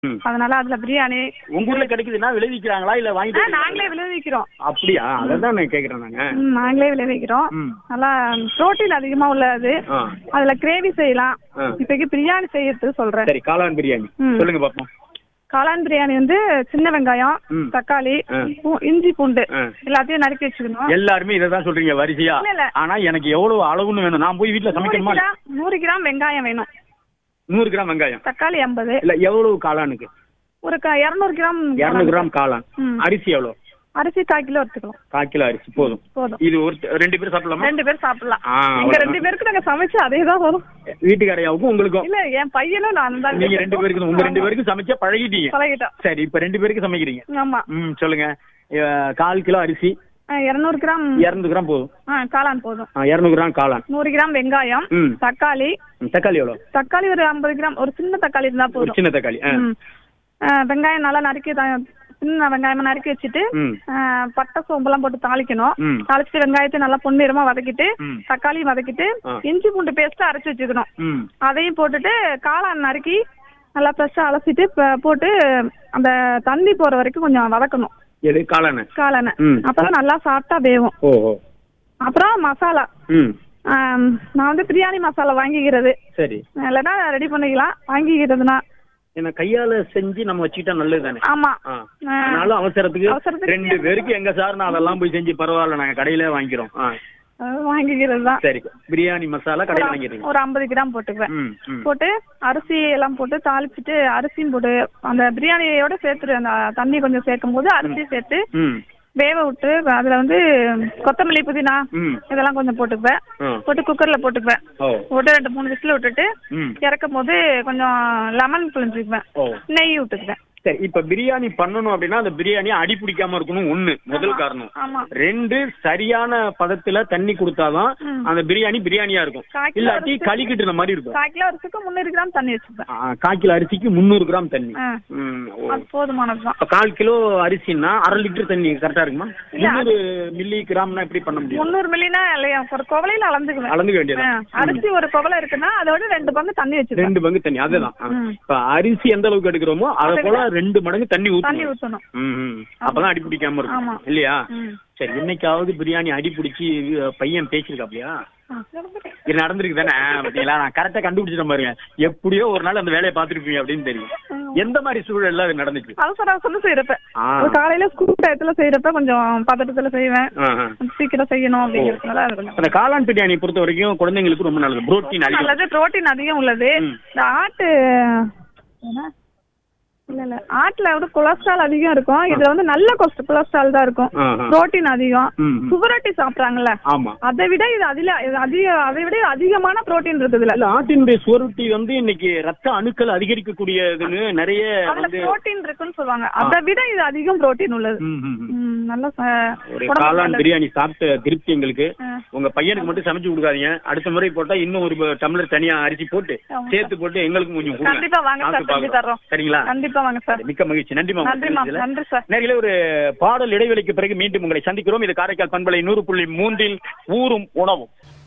ம். அதனால அதுல பிரியாணி உங்க ஊர்ல கிடைக்குதுன்னா விளைவிக்கிறாங்களா இல்ல ஆ, வாங்கிட்டு நாங்களே விளைவிக்கிறோம் அப்படியா அதான் நான் கேக்குறேன் நாங்க ம், நாங்களே விளைவிக்கிறோம் ம். நல்லா புரோட்டீன் அதிகமா உள்ளது ஆ. அதுல கிரேவி செய்யலாம் ஆ. இப்போக்கி பிரியாணி செய்யறது சொல்றேன் சரி காளான் பிரியாணி ம். சொல்லுங்க பாப்போம் காளான் பிரியாணி வந்து சின்ன வெங்காயம் ம். தக்காளி ஆ. பூ- இஞ்சி பூண்டு ஆ. எல்லாத்தையும் நறுக்கி வச்சுக்கணும் எல்லாருமே இதை தான் சொல்றீங்க வரிசையா இல்ல, இல்ல. ஆனா எனக்கு எவ்வளவு அளவுன்னு வேணும் நான் போய் வீட்டுல நூறு சமைக்கணுமா கிராம் நூறு கிராம் வெங்காயம் வேணும் நூறு கிராம் வெங்காயம் தக்காளி ஐம்பது இல்ல எவ்வளவு காளானுக்கு ஒரு க- இருநூறு கிராம் இருநூறு கிராம் காளான் ம். அரிசி எவ்வளவு அரிசி கால் கிலோ எடுத்துக்கலாம் கால் கிலோ அரிசி போதும் போதும் இது ஒரு ரெண்டு பேரும் சாப்பிடலாமா ரெண்டு பேர் சாப்பிடலாம் ஆ, எங்க அவ்வளவுதான். ரெண்டு பேருக்கு நாங்க சமைச்சு அதே தான் வரும் வீட்டுக்காரையாவுக்கும் உங்களுக்கும் இல்ல என் பையனும் நான் தான் நீங்க ரெண்டு பேருக்கு உங்க ரெண்டு பேருக்கு சமைச்சா பழகிட்டீங்க பழகிட்டோம் சரி இப்ப ரெண்டு பேருக்கு சமைக்கிறீங்க ஆமா ம் சொல்லுங்க அஹ், கால் கிலோ அரிசி இருநூறு கிராம் இருநூறு கிராம் போதும் ஆ, காளான் போதும் இருநூறு கிராம் காளான் நூறு கிராம் வெங்காயம் ம். தக்காளி ம், தக்காளி எவ்வளவு தக்காளி ஒரு ஐம்பது கிராம் ஒரு சின்ன தக்காளி இருந்தா ஒரு போதும் சின்ன தக்காளி ஆ. ம். ஆ, வெங்காயம் நல்லா நறுக்கி த- சின்ன வெங்காயமா நறுக்கி வச்சுட்டு ம். ஆ, பட்டை சோம்பெல்லாம் போட்டு தாளிக்கணும் ம். தாளிச்சுட்டு வெங்காயத்தை நல்லா பொன்னிறமா வதக்கிட்டு ம். தக்காளி வதக்கிட்டு ஆ. இஞ்சி பூண்டு பேஸ்ட் அரைச்சு வச்சுக்கணும் ம் அதையும் போட்டுட்டு காளான் நறுக்கி நல்லா ஃப்ரெஷ்ஷாக அலசிட்டு ப- போட்டு அந்த தண்ணி போற வரைக்கும் கொஞ்சம் வதக்கணும் எது காளான காளானை ம். அப்பதான் நல்லா சாப்பிட்டா வேகும் ஓ ஓ அப்புறம் மசாலா ம் ஆம், நான் வந்து பிரியாணி மசாலா வாங்கிக்கிறது சரி இல்லைன்னா ரெடி பண்ணிக்கலாம் வாங்கிக்கிறதுனா ஏன்னா கையால செஞ்சு நம்ம வச்சுக்கிட்டா நல்லது தானே ஆமா ஆ. ஆ. அதனால அவசரத்துக்கு அவசரத்துக்கு ரெண்டு பேருக்கு எங்க சார் நான் அதெல்லாம் போய் செஞ்சு பரவாயில்ல நாங்க கடையில வாங்கிக்கிறோம் ஆ. அது வாங்கிக்கிறது தான் சரி பிரியாணி மசாலா கடையில வாங்கிடுறீங்க ஒரு ஐம்பது கிராம் போட்டுக்குவேன் ம் ம் போட்டு அரிசி எல்லாம் போட்டு தாளிச்சிட்டு அரிசியும் போட்டு அந்த பிரியாணியோட சேர்த்துரு அந்த தண்ணி கொஞ்சம் சேர்க்கும் போது அரிசி சேர்த்து ம் வேக விட்டு அதுல வந்து கொத்தமல்லி புதினா ம் இதெல்லாம் கொஞ்சம் போட்டுக்குவேன் ஆ. போட்டு குக்கர்ல போட்டுக்குவேன் ஓ போட்டு ரெண்டு மூணு விசில் விட்டுட்டு ம் இறக்கும் போது கொஞ்சம் லெமன் புழிஞ்சுக்குவேன் ஓ நெய் விட்டுக்குவேன் சரி இப்ப பிரியாணி பண்ணணும் அப்படின்னா அந்த பிரியாணி அடி பிடிக்காம இருக்கணும் ஒண்ணு முதல் காரணம் ஆமா ரெண்டு சரியான பதத்துல தண்ணி கொடுத்தாதான் ம். அந்த பிரியாணி பிரியாணியா இருக்கும் கால் கிலோ இல்லாட்டி அரிசி- கழிக்கிட்டு மாதிரி இருக்கும் கால் கிலோ அரிசிக்கு முந்நூறு கிராம் தண்ணி வச்சுப்பேன் ஆ, கால் கிலோ அரிசிக்கு முந்நூறு கிராம் தண்ணி ஆ. ம், ஓ. அது போதுமானதுதான் இப்ப கால் கிலோ அரிசின்னா அரை லிட்டர் தண்ணி கரெக்டா இருக்குமா இல்ல, முந்நூறு மில்லி கிராம்னா எப்படி பண்ண முடியும் முந்நூறு மில்லினா இல்லையா ஒரு குவளையில அளந்துக்குவேன் அளந்துக்க ஆ, வேண்டியது அரிசி ஒரு குவளை இருக்குன்னா அதோட ரெண்டு பங்கு தண்ணி வச்சுப்பேன் ரெண்டு பங்கு தண்ணி அதுதான் ஆ. ம். இப்ப அரிசி எந்த அளவுக்கு எடுக்கிறோமோ அதை அதை போல ரெண்டு மடங்கு தண்ணி தண்ணி ஊற்றணும் ஊத்தணும் ம், ம். அப்பதான் அடி பிடிக்காம ஆமா. இருக்கும் இல்லையா ம். சரி என்னைக்காவது பிரியாணி அடி பிடிச்சி அஹ், பையன் பேசியிருக்காப்லையா ஆ. இது நடந்திருக்கு தானே பாத்தீங்களா நான் கரெக்டா கண்டுபிடிச்சிட்டேன் பாருங்க எப்படியோ ஒரு நாள் அந்த வேலையை பார்த்துருப்பீங்க அப்படின்னு தெரியும் எந்த மாதிரி சூழல்ல அது நடந்துச்சு அவசர அவசரம் செய்யறப்ப ஆ. ஒரு காலையில ஸ்கூல் டயத்துல செய்யறப்ப கொஞ்சம் பதட்டத்துல செய்வேன் ஆ, ஆ. கொஞ்சம் சீக்கிரம் செய்யணும் அப்படிங்கிறதுனால அது கொஞ்சம் அந்த காளான் பிரியாணி பொறுத்த வரைக்கும் குழந்தைங்களுக்கு ரொம்ப நல்லது புரோட்டீன் அதிகம் நல்லது புரோட்டீன் அதிகம் உள்ளது ம். இந்த ஆட்டு என்ன இல்ல இல்ல ஆட்டுல வந்து கொலஸ்ட்ரால் அதிகம் இருக்கும் இதுல வந்து நல்ல கொலஸ்ட்ரால் தான் இருக்கும் ஆ, ஆ. புரோட்டீன் அதிகம் ம், ம். சுவரொட்டி சாப்பிட்றாங்கல்ல ஆமா அதை விட இது அதில இது அதிக அதை விட அதிகமான புரோட்டீன் இருக்குது இதுல இல்ல ஆட்டினுடைய சுவரொட்டி வந்து இன்னைக்கு ரத்த அணுக்கள் அதிகரிக்கக்கூடியதுன்னு நிறைய அதுல வந்து புரோட்டீன் இருக்குன்னு சொல்லுவாங்க அதை விட இது அதிகம் புரோட்டீன் உள்ளது ம், ம், ம். ம், நல்ல ச- ஒரு உடம்புக்கு காளான் நல்லது. பிரியாணி சாப்பிட்ட திருப்தி எங்களுக்கு ஆ. உங்க பையனுக்கு மட்டும் சமைச்சு கொடுக்காதீங்க அடுத்த முறை போட்டா இன்னும் ஒரு டம்ளர் தனியா அரிசி போட்டு ஆமா. சேர்த்து போட்டு எங்களுக்கும் கொஞ்சம் கொடுங்க. கண்டிப்பா வாங்க சார் சாப்பிட்டு செஞ்சு பார்க்கிறோம். தர்றோம் சரிங்களா கண்டிப்பா வாங்க சார் மிக்க மகிழ்ச்சி நன்றி நன்றி மேம் நன்றி சார் நேரில் ஒரு பாடல் இடைவெளிக்கு பிறகு மீண்டும் உங்களை சந்திக்கிறோம் இது காரைக்கால் பண்பலை நூறு புள்ளி மூன்றில் ஊரும் உணவும்